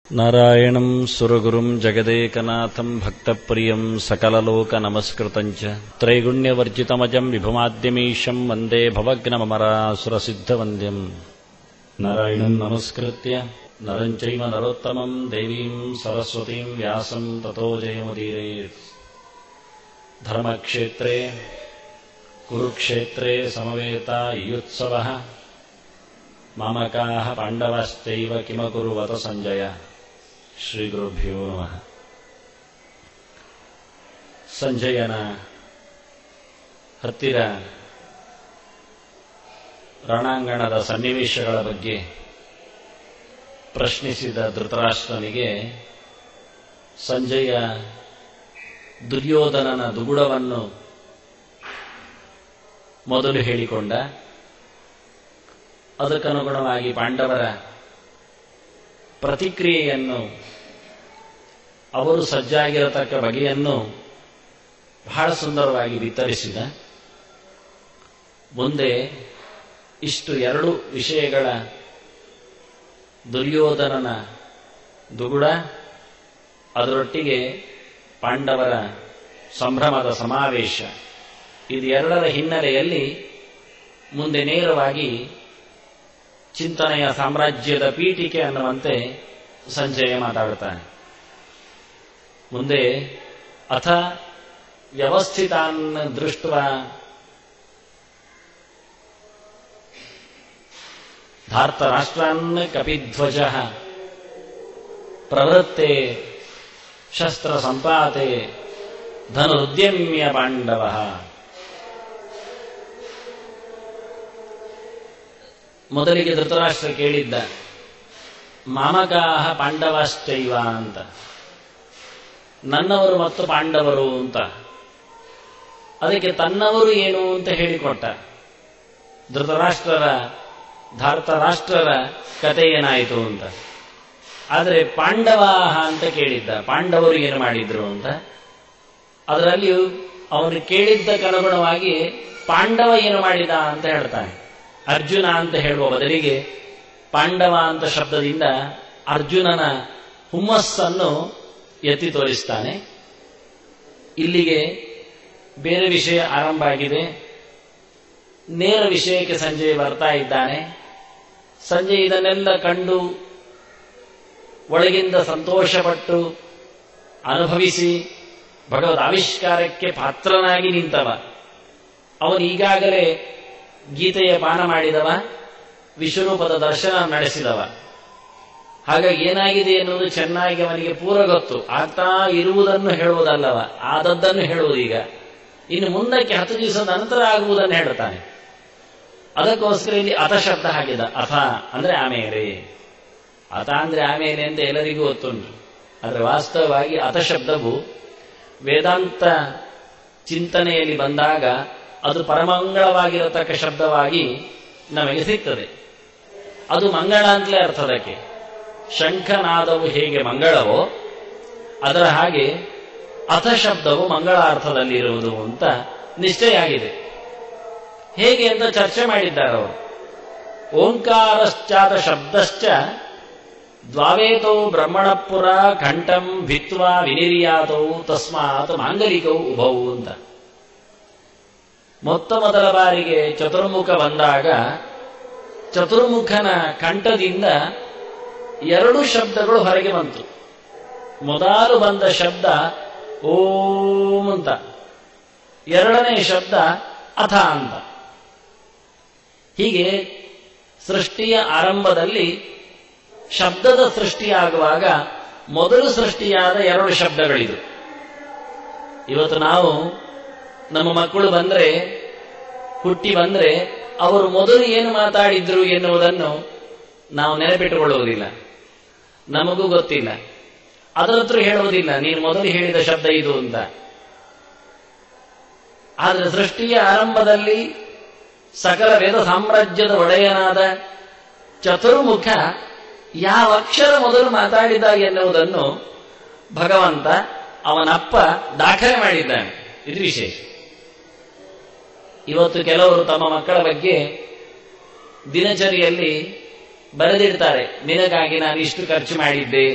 नारायणम् सुरगुरुम् जगदेकनाथम् भक्तप्रियम् सकललोकनमस्कृतम् च त्रैगुण्यवर्जितमजम् विभुमाद्यमीशम् वन्दे भवग्नमरासुरसिद्धवन्द्यम् नारायणम् नमस्कृत्य नरम् चैव नरोत्तमम् देवीम् सरस्वतीम् व्यासम् ततो जयमुदीरयेत् धर्मक्षेत्रे कुरुक्षेत्रे समवेता युत्सवः ಮಾಮಕಾಹ ಪಾಂಡವಶ್ಚೈವ ಕಿಮಕುರುವತ ಸಂಜಯ ಶ್ರೀ ಗುರುಭ್ಯೋ ನಮಃ ಸಂಜಯನ ಹತ್ತಿರ ರಣಾಂಗಣದ ಸನ್ನಿವೇಶಗಳ ಬಗ್ಗೆ ಪ್ರಶ್ನಿಸಿದ ಧೃತರಾಷ್ಟ್ರನಿಗೆ ಸಂಜಯ ದುರ್ಯೋಧನನ ದುಗುಡವನ್ನು ಮೊದಲು ಹೇಳಿಕೊಂಡ ಅದಕ್ಕನುಗುಣವಾಗಿ ಪಾಂಡವರ ಪ್ರತಿಕ್ರಿಯೆಯನ್ನು ಅವರು ಸಜ್ಜಾಗಿರತಕ್ಕ ಬಗೆಯನ್ನು ಬಹಳ ಸುಂದರವಾಗಿ ವಿತರಿಸಿದ ಮುಂದೆ ಇಷ್ಟು ಎರಡು ವಿಷಯಗಳ ದುರ್ಯೋಧನನ ದುಗುಡ ಅದರೊಟ್ಟಿಗೆ ಪಾಂಡವರ ಸಂಭ್ರಮದ ಸಮಾವೇಶ ಇದೆರಡರ ಹಿನ್ನೆಲೆಯಲ್ಲಿ ಮುಂದೆ ನೇರವಾಗಿ ಚಿಂತನೆಯ ಸಾಮ್ರಾಜ್ಯದ ಪೀಠಿಕೆ ಅನ್ನುವಂತೆ ಸಂಜಯ ಮಾತಾಡುತ್ತಾನೆ ಮುಂದೆ ಅಥ ವ್ಯವಸ್ಥಿತಾನ್ ದೃಷ್ಟ ಧಾರ್ತರಾಷ್ಟ್ರಾನ್ ಕಪಿಧ್ವಜ ಪ್ರವೃತ್ತೆ ಶಸ್ತ್ರ ಸಂಪಾತೆ ಧನುರ್ದ್ಯಮ್ಯ ಪಾಂಡವ ಮೊದಲಿಗೆ ಧೃತರಾಷ್ಟ್ರ ಕೇಳಿದ್ದ ಮಾಮಕಾಹ ಪಾಂಡವಾಶ್ಚೈವ ಅಂತ ನನ್ನವರು ಮತ್ತು ಪಾಂಡವರು ಅಂತ ಅದಕ್ಕೆ ತನ್ನವರು ಏನು ಅಂತ ಹೇಳಿಕೊಟ್ಟ ಧೃತರಾಷ್ಟ್ರರ ಧಾರ್ತರಾಷ್ಟ್ರರ ಕತೆ ಏನಾಯಿತು ಅಂತ ಆದರೆ ಪಾಂಡವಾಹ ಅಂತ ಕೇಳಿದ್ದ ಪಾಂಡವರು ಏನು ಮಾಡಿದ್ರು ಅಂತ ಅದರಲ್ಲಿಯೂ ಅವನು ಕೇಳಿದ್ದಕ್ಕನುಗುಣವಾಗಿ ಪಾಂಡವ ಏನು ಮಾಡಿದ ಅಂತ ಹೇಳ್ತಾನೆ ಅರ್ಜುನ ಅಂತ ಹೇಳುವ ಬದಲಿಗೆ ಪಾಂಡವ ಅಂತ ಶಬ್ದದಿಂದ ಅರ್ಜುನನ ಹುಮ್ಮಸ್ಸನ್ನು ಎತ್ತಿ ತೋರಿಸ್ತಾನೆ ಇಲ್ಲಿಗೆ ಬೇರೆ ವಿಷಯ ಆರಂಭ ಆಗಿದೆ ನೇರ ವಿಷಯಕ್ಕೆ ಸಂಜಯ್ ಬರ್ತಾ ಇದ್ದಾನೆ ಸಂಜಯ್ ಇದನ್ನೆಲ್ಲ ಕಂಡು ಒಳಗಿಂದ ಸಂತೋಷಪಟ್ಟು ಅನುಭವಿಸಿ ಭಗವದ್ ಆವಿಷ್ಕಾರಕ್ಕೆ ಪಾತ್ರನಾಗಿ ನಿಂತವ ಅವನು ಈಗಾಗಲೇ ಗೀತೆಯ ಪಾನ ಮಾಡಿದವ ವಿಶ್ವರೂಪದ ದರ್ಶನ ನಡೆಸಿದವ ಹಾಗಾಗಿ ಏನಾಗಿದೆ ಎನ್ನುವುದು ಚೆನ್ನಾಗಿ ಅವನಿಗೆ ಪೂರ ಗೊತ್ತು ಆಗ್ತಾ ಇರುವುದನ್ನು ಹೇಳುವುದಲ್ಲವ ಆದದ್ದನ್ನು ಹೇಳುವುದೀಗ ಇನ್ನು ಮುಂದಕ್ಕೆ ಹತ್ತು ದಿವಸದ ನಂತರ ಆಗುವುದನ್ನು ಹೇಳುತ್ತಾನೆ ಅದಕ್ಕೋಸ್ಕರ ಇಲ್ಲಿ ಅಥ ಶಬ್ದ ಹಾಕಿದ ಅಥ ಅಂದ್ರೆ ಆಮೇಲೆ ಅಥ ಅಂದ್ರೆ ಆಮೇಲೆ ಅಂತ ಎಲ್ಲರಿಗೂ ಗೊತ್ತುಂಟು ಆದರೆ ವಾಸ್ತವವಾಗಿ ಅಥ ಶಬ್ದವು ವೇದಾಂತ ಚಿಂತನೆಯಲ್ಲಿ ಬಂದಾಗ ಅದು ಪರಮಂಗಳವಾಗಿರತಕ್ಕ ಶಬ್ದವಾಗಿ ನಮಗೆ ಸಿಗ್ತದೆ ಅದು ಮಂಗಳ ಅಂತಲೇ ಅರ್ಥದಕ್ಕೆ ಶಂಖನಾದವು ಹೇಗೆ ಮಂಗಳವೋ ಅದರ ಹಾಗೆ ಅಥ ಶಬ್ದವು ಮಂಗಳ ಅರ್ಥದಲ್ಲಿರುವುದು ಅಂತ ನಿಶ್ಚಯ ಆಗಿದೆ ಹೇಗೆ ಅಂತ ಚರ್ಚೆ ಮಾಡಿದ್ದಾರೆ ಅವರು ಓಂಕಾರಶ್ಚಾತ ಶಬ್ದಶ್ಚ ದ್ವಾವೇತೌ ಬ್ರಹ್ಮಣಪುರ ಘಂಟಂ ಭಿತ್ವಾ ವಿನಿರ್ಯಾತೌ ತಸ್ಮಾತ್ ಮಾಂಗಲಿಕೌ ಉಭೌ ಅಂತ ಮೊತ್ತ ಮೊದಲ ಬಾರಿಗೆ ಚತುರ್ಮುಖ ಬಂದಾಗ ಚತುರ್ಮುಖನ ಕಂಠದಿಂದ ಎರಡು ಶಬ್ದಗಳು ಹೊರಗೆ ಬಂತು ಮೊದಲು ಬಂದ ಶಬ್ದ ಓಂ ಅಂತ ಎರಡನೇ ಶಬ್ದ ಅಥ ಅಂತ ಹೀಗೆ ಸೃಷ್ಟಿಯ ಆರಂಭದಲ್ಲಿ ಶಬ್ದದ ಸೃಷ್ಟಿಯಾಗುವಾಗ ಮೊದಲು ಸೃಷ್ಟಿಯಾದ ಎರಡು ಶಬ್ದಗಳಿದು ಇವತ್ತು ನಾವು ನಮ್ಮ ಮಕ್ಕಳು ಬಂದ್ರೆ ಹುಟ್ಟಿ ಬಂದ್ರೆ ಅವರು ಮೊದಲು ಏನು ಮಾತಾಡಿದ್ರು ಎನ್ನುವುದನ್ನು ನಾವು ನೆನಪಿಟ್ಟುಕೊಳ್ಳುವುದಿಲ್ಲ ನಮಗೂ ಗೊತ್ತಿಲ್ಲ ಅದರ ಹತ್ರ ಹೇಳುವುದಿಲ್ಲ ನೀನು ಮೊದಲು ಹೇಳಿದ ಶಬ್ದ ಇದು ಅಂತ ಆದರೆ ಸೃಷ್ಟಿಯ ಆರಂಭದಲ್ಲಿ ಸಕಲ ವೇದ ಸಾಮ್ರಾಜ್ಯದ ಒಡೆಯನಾದ ಚತುರ್ಮುಖ ಯಾವ ಅಕ್ಷರ ಮೊದಲು ಮಾತಾಡಿದ ಎನ್ನುವುದನ್ನು ಭಗವಂತ ಅವನಪ್ಪ ದಾಖಲೆ ಮಾಡಿದ್ದಾನೆ ಇದು ವಿಶೇಷ ಇವತ್ತು ಕೆಲವರು ತಮ್ಮ ಮಕ್ಕಳ ಬಗ್ಗೆ ದಿನಚರಿಯಲ್ಲಿ ಬರೆದಿಡ್ತಾರೆ ನಿನಗಾಗಿ ನಾನು ಇಷ್ಟು ಖರ್ಚು ಮಾಡಿದ್ದೆ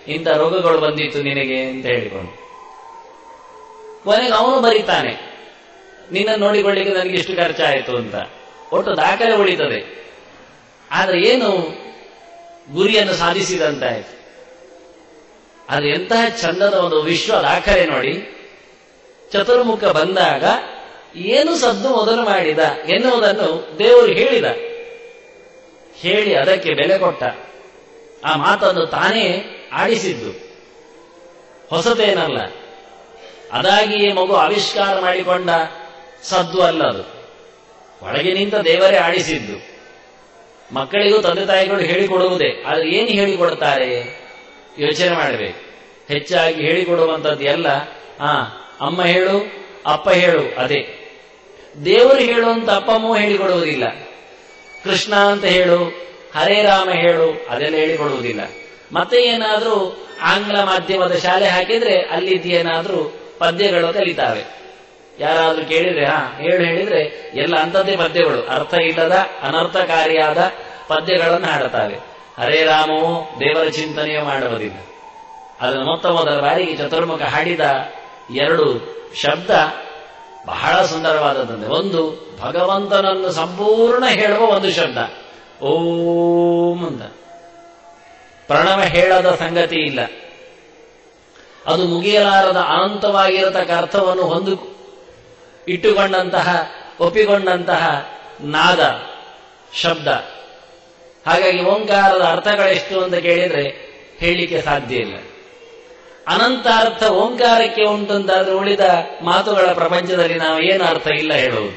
ಇಂಥ ರೋಗಗಳು ಬಂದಿತ್ತು ನಿನಗೆ ಅಂತ ಹೇಳಿಕೊಂಡು ಕೊನೆಗೆ ಅವನು ಬರೀತಾನೆ ನಿನ್ನ ನೋಡಿಕೊಳ್ಳಿಕ್ಕೆ ನನಗೆ ಇಷ್ಟು ಖರ್ಚಾಯಿತು ಅಂತ ಒಟ್ಟು ದಾಖಲೆ ಉಳಿತದೆ ಆದ್ರೆ ಏನು ಗುರಿಯನ್ನು ಸಾಧಿಸಿದಂತಾಯ್ತು ಅದು ಎಂತಹ ಚಂದದ ಒಂದು ವಿಶ್ವ ದಾಖಲೆ ನೋಡಿ ಚತುರ್ಮುಖ ಬಂದಾಗ ಏನು ಸದ್ದು ಮೊದಲು ಮಾಡಿದ ಎನ್ನುವುದನ್ನು ದೇವರು ಹೇಳಿದ ಹೇಳಿ ಅದಕ್ಕೆ ಬೆಲೆ ಕೊಟ್ಟ ಆ ಮಾತನ್ನು ತಾನೇ ಆಡಿಸಿದ್ದು ಹೊಸತೇನಲ್ಲ ಅದಾಗಿಯೇ ಮಗು ಆವಿಷ್ಕಾರ ಮಾಡಿಕೊಂಡ ಸದ್ದು ಅಲ್ಲ ಅದು ಒಳಗೆ ನಿಂತ ದೇವರೇ ಆಡಿಸಿದ್ದು ಮಕ್ಕಳಿಗೂ ತಂದೆ ತಾಯಿಗಳು ಹೇಳಿಕೊಡುವುದೇ ಆದ್ರೆ ಏನು ಹೇಳಿಕೊಡ್ತಾರೆ ಯೋಚನೆ ಮಾಡಬೇಕು ಹೆಚ್ಚಾಗಿ ಹೇಳಿಕೊಡುವಂಥದ್ದು ಎಲ್ಲ ಆ ಅಮ್ಮ ಹೇಳು ಅಪ್ಪ ಹೇಳು ಅದೇ ದೇವರು ಹೇಳು ಅಂತ ಅಪ್ಪ ಅಮ್ಮ ಹೇಳಿಕೊಡುವುದಿಲ್ಲ ಕೃಷ್ಣ ಅಂತ ಹೇಳು ಹರೇ ರಾಮ ಹೇಳು ಅದೆಲ್ಲ ಹೇಳಿಕೊಡುವುದಿಲ್ಲ ಮತ್ತೆ ಏನಾದ್ರೂ ಆಂಗ್ಲ ಮಾಧ್ಯಮದ ಶಾಲೆ ಹಾಕಿದ್ರೆ ಅಲ್ಲಿದ್ದು ಏನಾದ್ರೂ ಪದ್ಯಗಳು ಕಲಿತಾವೆ ಯಾರಾದ್ರೂ ಕೇಳಿದ್ರೆ ಹಾ ಹೇಳು ಹೇಳಿದ್ರೆ ಎಲ್ಲ ಅಂಥದ್ದೇ ಪದ್ಯಗಳು ಅರ್ಥ ಇಲ್ಲದ ಅನರ್ಥಕಾರಿಯಾದ ಪದ್ಯಗಳನ್ನು ಹಾಡುತ್ತವೆ ಹರೇ ರಾಮವು ದೇವರ ಚಿಂತನೆಯೂ ಮಾಡುವುದಿಲ್ಲ ಅದನ್ನು ಮೊತ್ತ ಮೊದಲ ಬಾರಿಗೆ ಚತುರ್ಮುಖ ಹಾಡಿದ ಎರಡು ಶಬ್ದ ಬಹಳ ಸುಂದರವಾದದ್ದಂತೆ ಒಂದು ಭಗವಂತನನ್ನು ಸಂಪೂರ್ಣ ಹೇಳುವ ಒಂದು ಶಬ್ದ ಓಂ ಅಂತ ಪ್ರಣವ ಹೇಳದ ಸಂಗತಿ ಇಲ್ಲ ಅದು ಮುಗಿಯಲಾರದ ಅನಂತವಾಗಿರತಕ್ಕ ಅರ್ಥವನ್ನು ಹೊಂದು ಇಟ್ಟುಕೊಂಡಂತಹ ಒಪ್ಪಿಕೊಂಡಂತಹ ನಾದ ಶಬ್ದ ಹಾಗಾಗಿ ಓಂಕಾರದ ಅರ್ಥಗಳೆಷ್ಟು ಅಂತ ಕೇಳಿದ್ರೆ ಹೇಳಲಿಕ್ಕೆ ಸಾಧ್ಯ ಇಲ್ಲ ಅನಂತ ಅರ್ಥ ಓಂಕಾರಕ್ಕೆ ಉಂಟು ಅಂತಾದ್ರೆ ಉಳಿದ ಮಾತುಗಳ ಪ್ರಪಂಚದಲ್ಲಿ ನಾವು ಏನು ಅರ್ಥ ಇಲ್ಲ ಹೇಳುವುದು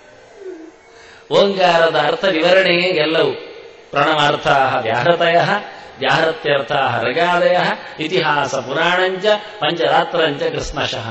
ಓಂಕಾರದ ಅರ್ಥ ವಿವರಣೆಯೇ ಎಲ್ಲವೂ ಪ್ರಣವಾರ್ಥ ವ್ಯಾಹೃತಯ ವ್ಯಾಹೃತ್ಯರ್ಥ ರಗಾದಯ ಇತಿಹಾಸ ಪುರಾಣಂಚ ಪಂಚರಾತ್ರಂಚ ಕೃಷ್ಣಶಃ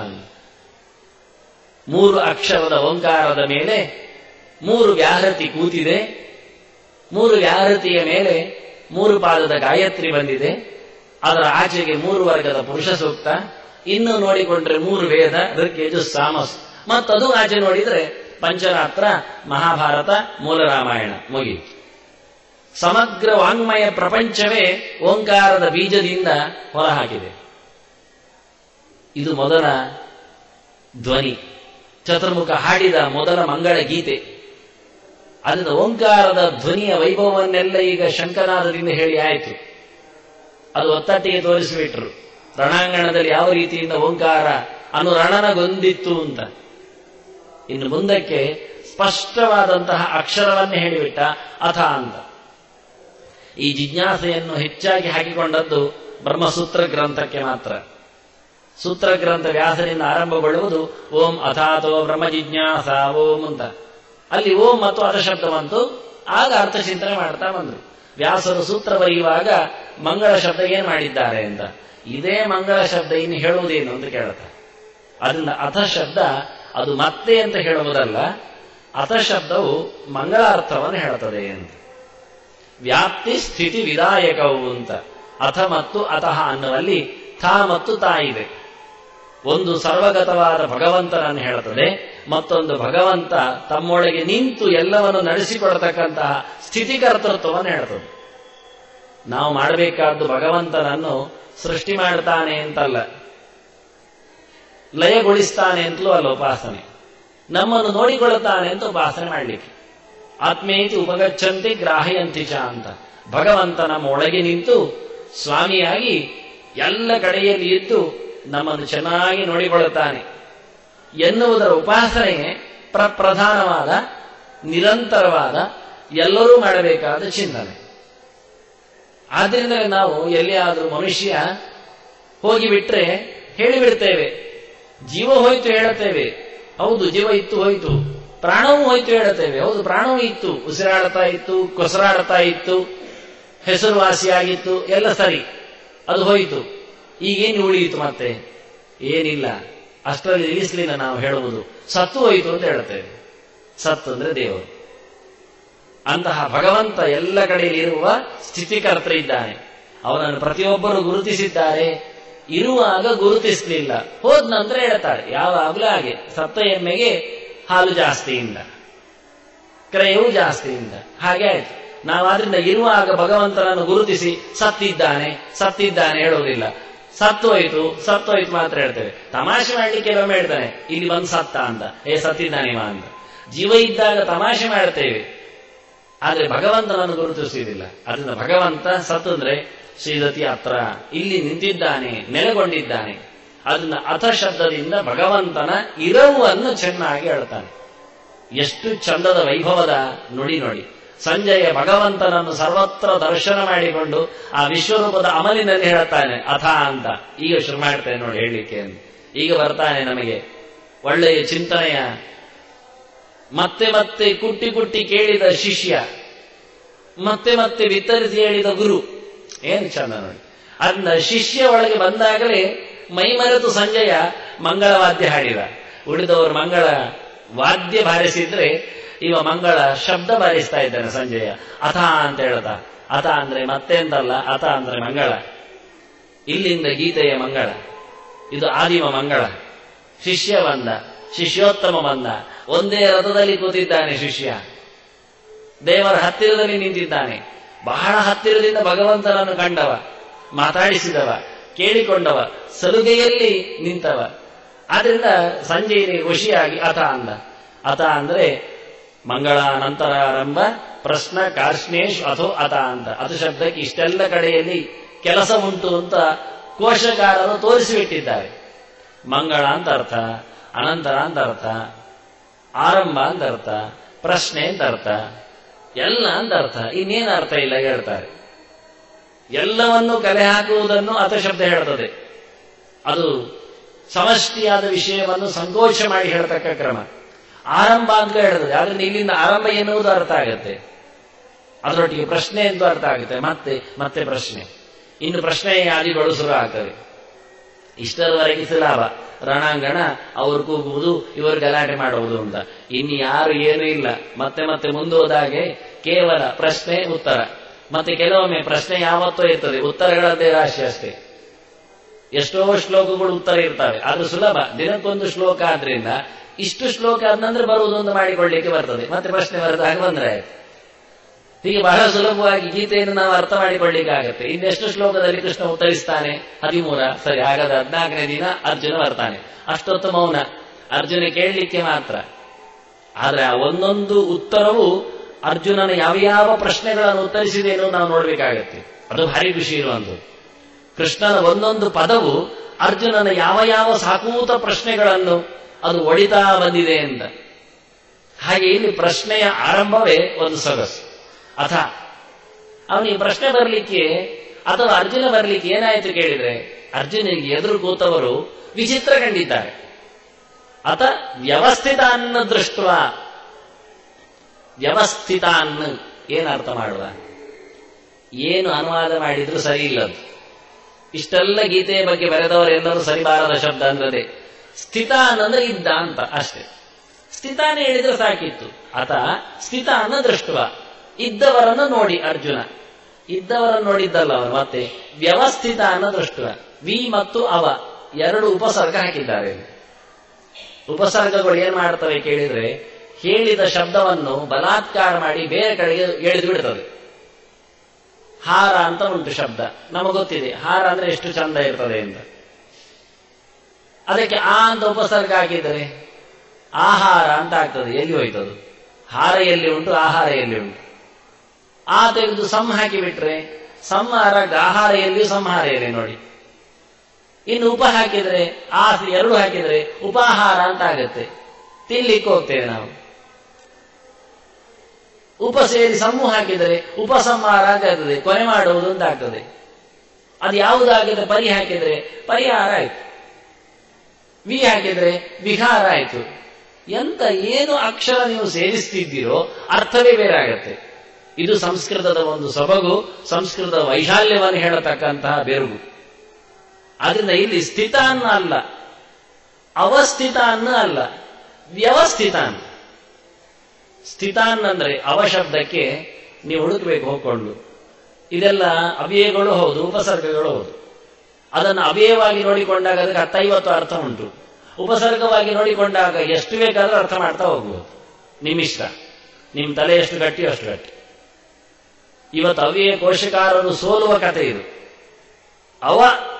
ಮೂರು ಅಕ್ಷರದ ಓಂಕಾರದ ಮೇಲೆ ಮೂರು ವ್ಯಾಹೃತಿ ಕೂತಿದೆ ಮೂರು ವ್ಯಾಹೃತಿಯ ಮೇಲೆ ಮೂರು ಪಾದದ ಗಾಯತ್ರಿ ಬಂದಿದೆ ಅದರ ಆಚೆಗೆ ಮೂರು ವರ್ಗದ ಪುರುಷ ಸೂಕ್ತ ಇನ್ನು ನೋಡಿಕೊಂಡ್ರೆ ಮೂರು ವೇದ ಋಗ್ಯಜು ಸಾಮಸ್ ಮತ್ತದು ಆಚೆ ನೋಡಿದ್ರೆ ಪಂಚರಾತ್ರ ಮಹಾಭಾರತ ಮೂಲ ರಾಮಾಯಣ ಮುಗಿಯಿತು ಸಮಗ್ರ ವಾಂಗ್ಮಯ ಪ್ರಪಂಚವೇ ಓಂಕಾರದ ಬೀಜದಿಂದ ಹೊರಹಾಕಿದೆ ಇದು ಮೊದಲ ಧ್ವನಿ ಚತುರ್ಮುಖ ಹಾಡಿದ ಮೊದಲ ಮಂಗಳ ಗೀತೆ ಅದರಿಂದ ಓಂಕಾರದ ಧ್ವನಿಯ ವೈಭವವನ್ನೆಲ್ಲ ಈಗ ಶಂಕನಾದದಿಂದ ಹೇಳಿ ಆಯಿತು ಅದು ಒತ್ತಟ್ಟಿಗೆ ತೋರಿಸಿಬಿಟ್ರು ರಣಾಂಗಣದಲ್ಲಿ ಯಾವ ರೀತಿಯಿಂದ ಓಂಕಾರ ಅನುರಣನಗೊಂದಿತ್ತು ಅಂತ ಇನ್ನು ಮುಂದಕ್ಕೆ ಸ್ಪಷ್ಟವಾದಂತಹ ಅಕ್ಷರವನ್ನೇ ಹೇಳಿಬಿಟ್ಟ ಅಥ ಅಂತ ಈ ಜಿಜ್ಞಾಸೆಯನ್ನು ಹೆಚ್ಚಾಗಿ ಹಾಕಿಕೊಂಡದ್ದು ಬ್ರಹ್ಮಸೂತ್ರ ಗ್ರಂಥಕ್ಕೆ ಮಾತ್ರ ಸೂತ್ರ ಗ್ರಂಥ ವ್ಯಾಸರಿಂದ ಆರಂಭಗೊಳ್ಳುವುದು ಓಂ ಅಥಾತೋ ಬ್ರಹ್ಮ ಜಿಜ್ಞಾಸ ಓಂ ಅಂತ ಅಲ್ಲಿ ಓಂ ಮತ್ತು ಅಥ ಶಬ್ದ ಬಂತು ಆಗ ಅರ್ಥ ಚಿಂತನೆ ಮಾಡ್ತಾ ಬಂದ್ರು ವ್ಯಾಸರು ಸೂತ್ರ ಬರೆಯುವಾಗ ಮಂಗಳ ಶಬ್ದ ಏನ್ ಮಾಡಿದ್ದಾರೆ ಅಂತ ಇದೇ ಮಂಗಳ ಶಬ್ದ ಇನ್ನು ಹೇಳುವುದೇನು ಅಂತ ಕೇಳುತ್ತಾರೆ ಅದರಿಂದ ಅಥ ಶಬ್ದ ಅದು ಮತ್ತೆ ಅಂತ ಹೇಳುವುದಲ್ಲ ಅಥ ಶಬ್ದವು ಮಂಗಳಾರ್ಥವನ್ನು ಹೇಳುತ್ತದೆ ಅಂತ ವ್ಯಾಪ್ತಿ ಸ್ಥಿತಿ ವಿದಾಯಕವು ಅಂತ ಅಥ ಮತ್ತು ಅತಃ ಅನ್ನುವಲ್ಲಿ ಥಾ ಮತ್ತು ತಾ ಇದೆ ಒಂದು ಸರ್ವಗತವಾದ ಭಗವಂತನನ್ನು ಹೇಳುತ್ತದೆ ಮತ್ತೊಂದು ಭಗವಂತ ತಮ್ಮೊಳಗೆ ನಿಂತು ಎಲ್ಲವನ್ನು ನಡೆಸಿಕೊಡತಕ್ಕಂತಹ ಸ್ಥಿತಿಕರ್ತೃತ್ವವನ್ನು ಹೇಳ್ತದೆ ನಾವು ಮಾಡಬೇಕಾದ್ದು ಭಗವಂತನನ್ನು ಸೃಷ್ಟಿ ಮಾಡ್ತಾನೆ ಅಂತಲ್ಲ ಲಯಗೊಳಿಸ್ತಾನೆ ಅಂತಲೂ ಅಲ್ಲ ಉಪಾಸನೆ ನಮ್ಮನ್ನು ನೋಡಿಕೊಳ್ಳುತ್ತಾನೆ ಅಂತ ಉಪಾಸನೆ ಮಾಡಲಿಕ್ಕೆ ಆತ್ಮೇತಿ ಉಪಗಚ್ಚಂತಿ ಗ್ರಾಹಯಂತಿ ಚ ಅಂತ ಭಗವಂತ ನಮ್ಮ ಒಳಗೆ ನಿಂತು ಸ್ವಾಮಿಯಾಗಿ ಎಲ್ಲ ಕಡೆಯಲ್ಲಿ ಇದ್ದು ನಮ್ಮನ್ನು ಚೆನ್ನಾಗಿ ನೋಡಿಕೊಳ್ಳುತ್ತಾನೆ ಎನ್ನುವುದರ ಉಪಾಸನೆಯೇ ಪ್ರಪ್ರಧಾನವಾದ ನಿರಂತರವಾದ ಎಲ್ಲರೂ ಮಾಡಬೇಕಾದ ಚಿಂತನೆ ಆದ್ರಿಂದಲೇ ನಾವು ಎಲ್ಲಿಯಾದರೂ ಮನುಷ್ಯ ಹೋಗಿಬಿಟ್ರೆ ಹೇಳಿಬಿಡ್ತೇವೆ ಜೀವ ಹೋಯ್ತು ಹೇಳುತ್ತೇವೆ ಹೌದು ಜೀವ ಇತ್ತು ಹೋಯ್ತು ಪ್ರಾಣವೂ ಹೋಯ್ತು ಹೇಳುತ್ತೇವೆ ಹೌದು ಪ್ರಾಣವೂ ಇತ್ತು ಉಸಿರಾಡ್ತಾ ಇತ್ತು ಕೊಸರಾಡ್ತಾ ಇತ್ತು ಹೆಸರುವಾಸಿಯಾಗಿತ್ತು ಎಲ್ಲ ಸರಿ ಅದು ಹೋಯಿತು ಈಗೇನು ಉಳಿಯಿತು ಮತ್ತೆ ಏನಿಲ್ಲ ಅಷ್ಟರಲ್ಲಿ ನಿಲ್ಲಿಸಲಿಲ್ಲ ನಾವು ಹೇಳುವುದು ಸತ್ತು ಹೋಯಿತು ಅಂತ ಹೇಳುತ್ತೇವೆ ಸತ್ತು ಅಂದ್ರೆ ದೇವರು ಅಂತಹ ಭಗವಂತ ಎಲ್ಲ ಕಡೆಯಲ್ಲಿ ಇರುವ ಸ್ಥಿತಿಕರ್ತ ಇದ್ದಾನೆ ಅವನನ್ನು ಪ್ರತಿಯೊಬ್ಬರು ಗುರುತಿಸಿದ್ದಾರೆ ಇರುವಾಗ ಗುರುತಿಸಲಿಲ್ಲ ಹೋದ ನಂತರ ಹೇಳ್ತಾರೆ ಯಾವಾಗಲೂ ಹಾಗೆ ಸತ್ತ ಎಮ್ಮೆಗೆ ಹಾಲು ಜಾಸ್ತಿಯಿಂದ ಕ್ರಯವು ಜಾಸ್ತಿಯಿಂದ ಹಾಗೆ ಆಯ್ತು ನಾವಾದ್ರಿಂದ ಇರುವಾಗ ಭಗವಂತನನ್ನು ಗುರುತಿಸಿ ಸತ್ತಿದ್ದಾನೆ ಸತ್ತಿದ್ದಾನೆ ಹೇಳೋದಿಲ್ಲ ಸತ್ತೋಯ್ತು ಸತ್ತೋಯ್ತು ಮಾತ್ರ ಹೇಳ್ತೇವೆ ತಮಾಷೆ ಮಾಡ್ಲಿಕ್ಕೆ ಕೆಲವೊಮ್ಮೆ ಹೇಳ್ತಾನೆ ಇಲ್ಲಿ ಬಂದು ಸತ್ತ ಅಂತ ಏ ಸತ್ತಿದ್ದಾನಿವ ಅಂತ ಜೀವ ಇದ್ದಾಗ ತಮಾಷೆ ಮಾಡ್ತೇವೆ ಆದ್ರೆ ಭಗವಂತನನ್ನು ಗುರುತಿಸುವುದಿಲ್ಲ ಅದರಿಂದ ಭಗವಂತ ಸತ್ತಂದ್ರೆ ಶ್ರೀದತಿ ಹತ್ರ ಇಲ್ಲಿ ನಿಂತಿದ್ದಾನೆ ನೆಲೆಗೊಂಡಿದ್ದಾನೆ ಅದನ್ನ ಅಥ ಶಬ್ದದಿಂದ ಭಗವಂತನ ಇರವನ್ನು ಚೆನ್ನಾಗಿ ಹೇಳ್ತಾನೆ ಎಷ್ಟು ಚಂದದ ವೈಭವದ ನುಡಿ ನೋಡಿ ಸಂಜಯ ಭಗವಂತನನ್ನು ಸರ್ವತ್ರ ದರ್ಶನ ಮಾಡಿಕೊಂಡು ಆ ವಿಶ್ವರೂಪದ ಅಮಲಿನಲ್ಲಿ ಹೇಳ್ತಾನೆ ಅಥ ಅಂತ ಈಗ ಶುರು ಮಾಡ್ತೇನೆ ನೋಡಿ ಹೇಳಲಿಕ್ಕೆ ಅಂತ ಈಗ ಬರ್ತಾನೆ ನಮಗೆ ಒಳ್ಳೆಯ ಚಿಂತನೆಯ ಮತ್ತೆ ಮತ್ತೆ ಕುಟ್ಟಿ ಕುಟ್ಟಿ ಕೇಳಿದ ಶಿಷ್ಯ ಮತ್ತೆ ಮತ್ತೆ ವಿತರಿಸಿ ಹೇಳಿದ ಗುರು ಏನು ಚಂದ ನೋಡಿ ಅದನ್ನ ಶಿಷ್ಯ ಒಳಗೆ ಬಂದಾಗಲೇ ಮೈಮರೆತು ಸಂಜಯ ಮಂಗಳವಾದ್ಯ ಹಾಡಿದ ಉಳಿದವರು ಮಂಗಳ ವಾದ್ಯ ಬಾರಿಸಿದ್ರೆ ಇವ ಮಂಗಳ ಶಬ್ದ ಬಾರಿಸ್ತಾ ಇದ್ದಾನೆ ಸಂಜಯ ಅಥ ಅಂತ ಹೇಳ್ತಾ ಅಥ ಅಂದ್ರೆ ಮತ್ತೆ ಅಂತಲ್ಲ ಅಥ ಅಂದ್ರೆ ಮಂಗಳ ಇಲ್ಲಿಂದ ಗೀತೆಯ ಮಂಗಳ ಇದು ಆದಿಮ ಮಂಗಳ ಶಿಷ್ಯ ಬಂದ ಶಿಷ್ಯೋತ್ತಮ ಬಂದ ಒಂದೇ ರಥದಲ್ಲಿ ಕೂತಿದ್ದಾನೆ ಶಿಷ್ಯ ದೇವರ ಹತ್ತಿರದಲ್ಲಿ ನಿಂತಿದ್ದಾನೆ ಬಹಳ ಹತ್ತಿರದಿಂದ ಭಗವಂತನನ್ನು ಕಂಡವ ಮಾತಾಡಿಸಿದವ ಕೇಳಿಕೊಂಡವ ಸಲುಗೆಯಲ್ಲಿ ನಿಂತವ ಆದ್ರಿಂದ ಸಂಜೆಯಲ್ಲಿ ಖುಷಿಯಾಗಿ ಅಥ ಅಂದ ಅಥ ಅಂದ್ರೆ ಮಂಗಳ ನಂತರಾರಂಭ ಪ್ರಶ್ನ ಕಾರ್ಷ್ಣೇಶ್ ಅಥೋ ಅಥ ಅಂತ ಅದು ಶಬ್ದಕ್ಕೆ ಇಷ್ಟೆಲ್ಲ ಕಡೆಯಲ್ಲಿ ಕೆಲಸ ಉಂಟು ಅಂತ ಕೋಶಕಾರರು ತೋರಿಸಿಬಿಟ್ಟಿದ್ದಾರೆ ಮಂಗಳ ಅಂತ ಅರ್ಥ ಅನಂತರ ಅಂತ ಅರ್ಥ ಆರಂಭ ಅಂತ ಅರ್ಥ ಪ್ರಶ್ನೆ ಅಂತ ಅರ್ಥ ಎಲ್ಲ ಅಂತ ಅರ್ಥ ಇನ್ನೇನು ಅರ್ಥ ಇಲ್ಲ ಹೇಳ್ತಾರೆ ಎಲ್ಲವನ್ನು ಕಲೆ ಹಾಕುವುದನ್ನು ಅಥ ಶಬ್ದ ಹೇಳ್ತದೆ ಅದು ಸಮಷ್ಟಿಯಾದ ವಿಷಯವನ್ನು ಸಂಕೋಚ ಮಾಡಿ ಹೇಳ್ತಕ್ಕ ಕ್ರಮ ಆರಂಭ ಅಂತ ಹೇಳ್ತದೆ ಆದ್ರಿಂದ ಇಲ್ಲಿಂದ ಆರಂಭ ಎನ್ನುವುದು ಅರ್ಥ ಆಗುತ್ತೆ ಅದರೊಟ್ಟಿಗೆ ಪ್ರಶ್ನೆ ಎಂದು ಅರ್ಥ ಆಗುತ್ತೆ ಮತ್ತೆ ಮತ್ತೆ ಪ್ರಶ್ನೆ ಇನ್ನು ಪ್ರಶ್ನೆ ಆದಿಗಳು ಶುರು ಆಗ್ತವೆ ಇಷ್ಟರವರೆಗೆ ಸುಲಾಭ ರಣಾಂಗಣ ಅವರು ಕೂಗುವುದು ಇವರು ಗಲಾಟೆ ಮಾಡುವುದು ಅಂತ ಇನ್ನು ಯಾರು ಏನೂ ಇಲ್ಲ ಮತ್ತೆ ಮತ್ತೆ ಮುಂದೋದಾಗೆ ಕೇವಲ ಪ್ರಶ್ನೆ ಉತ್ತರ ಮತ್ತೆ ಕೆಲವೊಮ್ಮೆ ಪ್ರಶ್ನೆ ಯಾವತ್ತೋ ಇರ್ತದೆ ಉತ್ತರಗಳದ್ದೇ ರಾಶಿ ಅಷ್ಟೇ ಎಷ್ಟೋ ಶ್ಲೋಕಗಳು ಉತ್ತರ ಇರ್ತವೆ ಅದು ಸುಲಭ ದಿನಕ್ಕೊಂದು ಶ್ಲೋಕ ಆದ್ರಿಂದ ಇಷ್ಟು ಶ್ಲೋಕ ಆದ್ನಂದ್ರೆ ಬರುವುದೊಂದು ಮಾಡಿಕೊಳ್ಳಿಕ್ಕೆ ಬರ್ತದೆ ಮತ್ತೆ ಪ್ರಶ್ನೆ ಬರೆದಾಗ ಬಂದ್ರೆ ಆಯ್ತು ಹೀಗೆ ಬಹಳ ಸುಲಭವಾಗಿ ಗೀತೆಯನ್ನು ನಾವು ಅರ್ಥ ಮಾಡಿಕೊಳ್ಳಿಕ್ಕೆ ಆಗತ್ತೆ ಇನ್ನೆಷ್ಟು ಶ್ಲೋಕದಲ್ಲಿ ಕೃಷ್ಣ ಉತ್ತರಿಸ್ತಾನೆ ಹದಿಮೂರ ಸರಿ ಆಗದ ಹದಿನಾಲ್ಕನೇ ದಿನ ಅರ್ಜುನ ಬರ್ತಾನೆ ಅಷ್ಟೊತ್ತು ಮೌನ ಅರ್ಜುನ ಕೇಳಲಿಕ್ಕೆ ಮಾತ್ರ ಆದ್ರೆ ಆ ಒಂದೊಂದು ಉತ್ತರವು ಅರ್ಜುನನ ಯಾವ ಯಾವ ಪ್ರಶ್ನೆಗಳನ್ನು ಉತ್ತರಿಸಿದೆ ಅನ್ನೋದು ನಾವು ನೋಡ್ಬೇಕಾಗತ್ತೆ ಅದು ಭಾರಿ ಖುಷಿ ಇರುವಂಥದ್ದು ಕೃಷ್ಣನ ಒಂದೊಂದು ಪದವು ಅರ್ಜುನನ ಯಾವ ಯಾವ ಸಾಕೂತ ಪ್ರಶ್ನೆಗಳನ್ನು ಅದು ಒಡಿತಾ ಬಂದಿದೆ ಅಂತ ಹಾಗೆ ಇಲ್ಲಿ ಪ್ರಶ್ನೆಯ ಆರಂಭವೇ ಒಂದು ಸೊಗಸು ಅಥ ಅವನಿಗೆ ಪ್ರಶ್ನೆ ಬರಲಿಕ್ಕೆ ಅಥವಾ ಅರ್ಜುನ ಬರಲಿಕ್ಕೆ ಏನಾಯಿತು ಕೇಳಿದ್ರೆ ಅರ್ಜುನಿಗೆ ಎದುರು ಕೂತವರು ವಿಚಿತ್ರ ಕಂಡಿದ್ದಾರೆ ಅಥ ವ್ಯವಸ್ಥಿತ ಅನ್ನ ದೃಷ್ಟ ವ್ಯವಸ್ಥಿತ ಅನ್ನ ಏನು ಅರ್ಥ ಮಾಡುವ ಏನು ಅನುವಾದ ಮಾಡಿದ್ರು ಸರಿ ಇಲ್ಲದು ಇಷ್ಟೆಲ್ಲ ಗೀತೆಯ ಬಗ್ಗೆ ಬರೆದವರೆಲ್ಲರೂ ಸರಿಬಾರದ ಶಬ್ದ ಅಂದ್ರೆ ಸ್ಥಿತ ಅನ್ನಂದ್ರೆ ಇದ್ದ ಅಂತ ಅಷ್ಟೇ ಸ್ಥಿತಾನೇ ಹೇಳಿದ್ರೆ ಸಾಕಿತ್ತು ಅಥ ಸ್ಥಿತ ಅನ್ನ ದೃಷ್ಟವ ಇದ್ದವರನ್ನು ನೋಡಿ ಅರ್ಜುನ ಇದ್ದವರನ್ನು ನೋಡಿದ್ದಲ್ಲ ಅವನು ಮತ್ತೆ ವ್ಯವಸ್ಥಿತ ಅನ್ನ ದೃಷ್ಟವ ವಿ ಮತ್ತು ಅವ ಎರಡು ಉಪಸರ್ಗ ಹಾಕಿದ್ದಾರೆ ಉಪಸರ್ಗಗಳು ಏನ್ ಮಾಡ್ತವೆ ಕೇಳಿದ್ರೆ ಹೇಳಿದ ಶಬ್ದವನ್ನು ಬಲಾತ್ಕಾರ ಮಾಡಿ ಬೇರೆ ಕಡೆಗೆ ಎಳೆದು ಬಿಡ್ತದೆ ಹಾರ ಅಂತ ಉಂಟು ಶಬ್ದ ನಮಗೆ ಗೊತ್ತಿದೆ ಹಾರ ಅಂದ್ರೆ ಎಷ್ಟು ಚಂದ ಇರ್ತದೆ ಅಂತ ಅದಕ್ಕೆ ಆ ಅಂತ ಉಪಸರ್ಗ ಹಾಕಿದರೆ ಆಹಾರ ಅಂತ ಆಗ್ತದೆ ಎಲ್ಲಿ ಹೋಯ್ತದು ಹಾರ ಎಲ್ಲಿ ಉಂಟು ಆಹಾರ ಎಲ್ಲಿ ಉಂಟು ಆ ತೆಗೆದು ಸಮ್ ಹಾಕಿಬಿಟ್ರೆ ಸಂಹಾರ ಆಹಾರ ಎಲ್ಲಿ ಸಂಹಾರ ಎಲ್ಲಿ ನೋಡಿ ಇನ್ನು ಉಪ ಹಾಕಿದ್ರೆ ಆ ಎರಡು ಹಾಕಿದ್ರೆ ಉಪಾಹಾರ ಅಂತ ಆಗತ್ತೆ ತಿನ್ಲಿಕ್ಕೆ ಹೋಗ್ತೇವೆ ನಾವು ಉಪ ಸೇರಿ ಸಮೂಹ ಹಾಕಿದರೆ ಉಪಸಂಹಾರ ಅಂತ ಆಗ್ತದೆ ಕೊನೆ ಮಾಡುವುದು ಅಂತ ಆಗ್ತದೆ ಅದು ಯಾವುದಾಗಿದೆ ಪರಿ ಹಾಕಿದ್ರೆ ಪರಿಹಾರ ಆಯ್ತು ವಿ ಹಾಕಿದ್ರೆ ವಿಹಾರ ಆಯ್ತು ಎಂತ ಏನು ಅಕ್ಷರ ನೀವು ಸೇರಿಸ್ತಿದ್ದೀರೋ ಅರ್ಥವೇ ಬೇರೆ ಆಗತ್ತೆ ಇದು ಸಂಸ್ಕೃತದ ಒಂದು ಸೊಬಗು ಸಂಸ್ಕೃತದ ವೈಶಾಲ್ಯವನ್ನು ಹೇಳತಕ್ಕಂತಹ ಬೆರುಗು ಆದ್ರಿಂದ ಇಲ್ಲಿ ಸ್ಥಿತ ಅನ್ನ ಅಲ್ಲ ಅವಸ್ಥಿತ ಅನ್ನ ಅಲ್ಲ ವ್ಯವಸ್ಥಿತ ಅನ್ನ ಸ್ಥಿತಾನ್ ಅಂದ್ರೆ ಅವಶಬ್ದಕ್ಕೆ ನೀವು ಹುಡುಕಬೇಕು ಹೋಗ್ಕೊಂಡು ಇದೆಲ್ಲ ಅವ್ಯಯಗಳು ಹೌದು ಉಪಸರ್ಗಗಳು ಹೌದು ಅದನ್ನು ಅವ್ಯಯವಾಗಿ ನೋಡಿಕೊಂಡಾಗ ಅದಕ್ಕೆ ಹತ್ತೈವತ್ತು ಅರ್ಥ ಉಂಟು ಉಪಸರ್ಗವಾಗಿ ನೋಡಿಕೊಂಡಾಗ ಎಷ್ಟು ಬೇಕಾದ್ರೂ ಅರ್ಥ ಮಾಡ್ತಾ ಹೋಗ್ಬೋದು ನಿಮ್ಮಿಷ್ಟ ನಿಮ್ಮ ತಲೆ ಎಷ್ಟು ಗಟ್ಟಿ ಅಷ್ಟು ಗಟ್ಟಿ ಇವತ್ತು ಅವ್ಯಯ ಕೋಶಕಾರರು ಸೋಲುವ ಕಥೆ ಇದು ಅವ